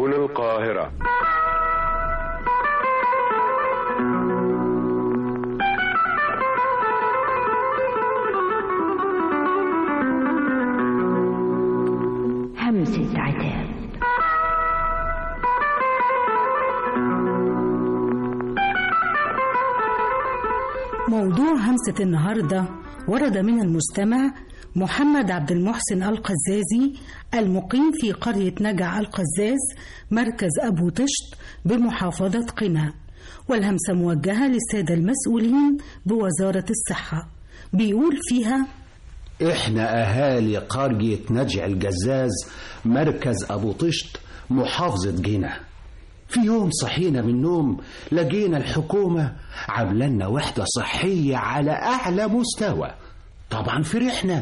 تلفزيون القاهرة همسة عتاب موضوع همسة النهاردة ورد من المستمع محمد عبد المحسن القزازي المقيم في قرية نجع القزاز مركز أبو طشت بمحافظة قنا والهمسة موجهة للسادة المسؤولين بوزارة الصحة بيقول فيها احنا اهالي قرية نجع الجزاز مركز ابو طشت محافظة جنة في يوم صحينا من النوم لقينا الحكومة عاملنا وحدة صحية على أعلى مستوى طبعا فرحنا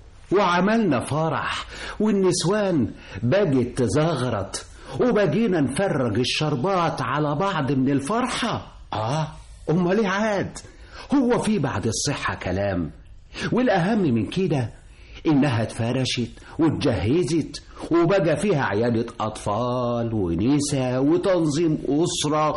وعملنا فرح والنسوان بقت تزغرط وبقينا نفرج الشربات على بعض من الفرحة آه أمال إيه عاد هو في بعد الصحة كلام والأهم من كده إنها اتفرشت واتجهزت وبقى فيها عيادة أطفال ونساء وتنظيم أسرة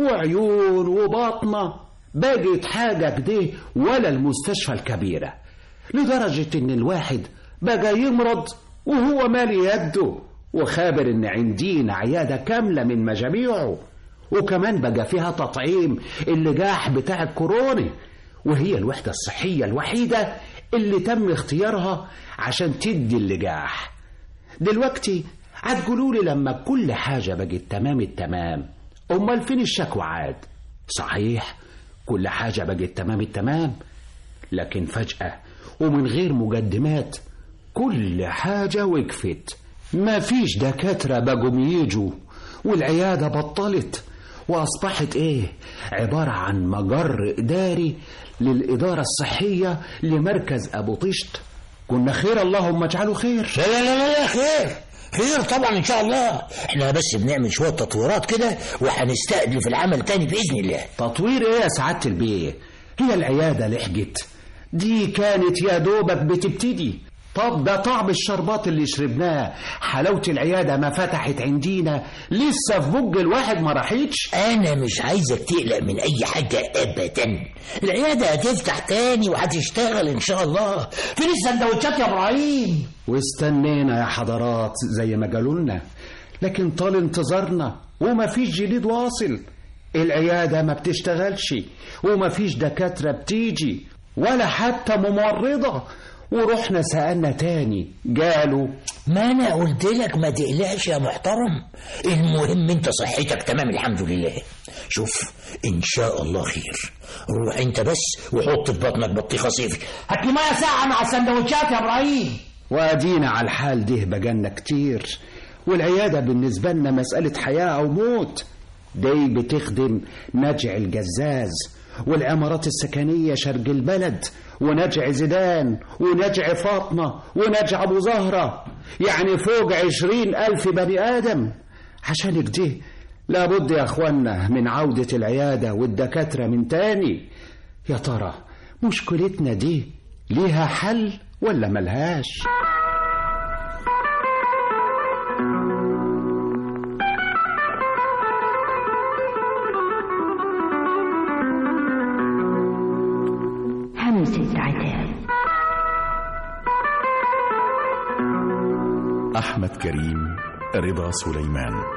وعيون وبطنة بقت حاجة كده ولا المستشفى الكبيرة لدرجة إن الواحد بقى يمرض وهو مالي يده وخابر إن عندينا عيادة كاملة من مجاميعه وكمان بقى فيها تطعيم اللجاح بتاع الكورونا وهي الوحدة الصحية الوحيدة اللي تم اختيارها عشان تدي اللجاح دلوقتي هتقولوا لي لما كل حاجة بقت تمام التمام أمال فين الشكوى عاد صحيح كل حاجة بقت تمام التمام لكن فجأة ومن غير مقدمات كل حاجة وقفت ما فيش دكاترة بقوا يجوا والعيادة بطلت وأصبحت إيه عبارة عن مجر إداري للإدارة الصحية لمركز أبو طشت كنا خير اللهم اجعله خير لا لا لا لا خير خير طبعا ان شاء الله احنا بس بنعمل شويه تطويرات كده وهنستأنف العمل تاني باذن الله تطوير ايه يا سعادة البيه هي العيادة لحقت دي كانت يا دوبك بتبتدي طب ده طعم الشربات اللي شربناه حلاوة العيادة ما فتحت عندينا لسه في بج الواحد ما راحتش انا مش عايزك تقلق من اي حاجه ابدا العياده هتفتح تاني وهتشتغل ان شاء الله فين السندوتشات يا ابراهيم واستنينا يا حضرات زي ما قالوا لنا لكن طال انتظارنا وما فيش جديد واصل العيادة ما بتشتغلش وما فيش دكاترة بتيجي ولا حتى ممرضة ورحنا سألنا تاني قالوا ما انا قلت لك ما تقلقش يا محترم المهم انت صحتك تمام الحمد لله شوف ان شاء الله خير روح انت بس وحط في بطنك بطيخه صيفي هات لي ميه ساعه مع السندوتشات يا ابراهيم وادينا على الحال ده بقالنا كتير والعيادة بالنسبة لنا مسألة حياة أو موت دي بتخدم نجع الجزاز والعمارات السكنية شرق البلد ونجع زيدان ونجع فاطمة ونجع أبو زهرة يعني فوق عشرين ألف بني آدم عشان كده لابد يا أخوانا من عودة العيادة والدكاترة من تاني يا ترى مشكلتنا دي ليها حل ولا ملهاش همسة عتاب أحمد كريم رضا سليمان